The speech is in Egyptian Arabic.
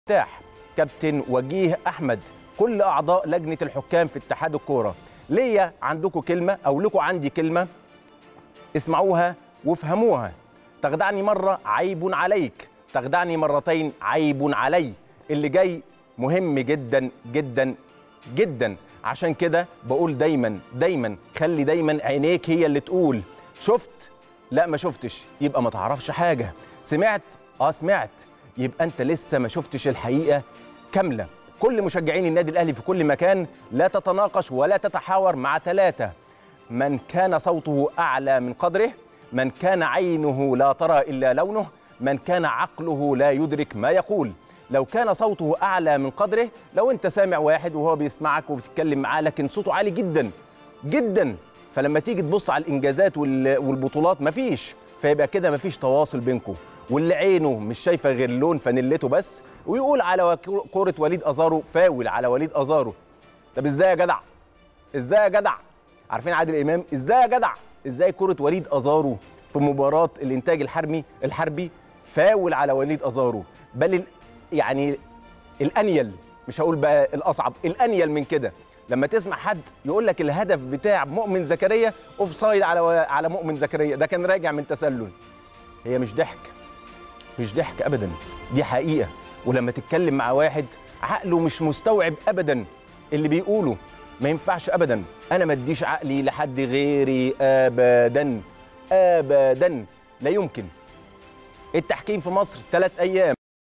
افتتاح كابتن وجيه احمد كل اعضاء لجنه الحكام في اتحاد الكوره ليا عندكم كلمه او لكم عندي كلمه اسمعوها وافهموها تخدعني مره عيب عليك تخدعني مرتين عيب علي اللي جاي مهم جدا جدا جدا عشان كده بقول دايما دايما خلي دايما عينيك هي اللي تقول شفت لا ما شفتش يبقى ما تعرفش حاجه سمعت اه سمعت يبقى انت لسه ما شفتش الحقيقه كامله كل مشجعين النادي الاهلي في كل مكان لا تتناقش ولا تتحاور مع ثلاثه من كان صوته اعلى من قدره من كان عينه لا ترى الا لونه من كان عقله لا يدرك ما يقول لو كان صوته اعلى من قدره لو انت سامع واحد وهو بيسمعك وبتتكلم معاه لكن صوته عالي جدا جدا فلما تيجي تبص على الانجازات وال- والبطولات مفيش فيبقى كده مفيش تواصل بينكم واللي عينه مش شايفه غير لون فانيلته بس ويقول على وك- كوره وليد ازارو فاول على وليد ازارو طب ازاي يا جدع ازاي يا جدع عارفين عادل امام ازاي يا جدع ازاي كره وليد ازارو في مباراه الانتاج الحربي الحربي فاول على وليد ازارو بل ال- يعني الانيل مش هقول بقى الاصعب الانيل من كده لما تسمع حد يقول لك الهدف بتاع مؤمن زكريا اوف سايد على على مؤمن زكريا ده كان راجع من تسلل هي مش ضحك مش ضحك ابدا دي حقيقه ولما تتكلم مع واحد عقله مش مستوعب ابدا اللي بيقوله ما ينفعش ابدا انا ما اديش عقلي لحد غيري ابدا ابدا لا يمكن التحكيم في مصر ثلاث ايام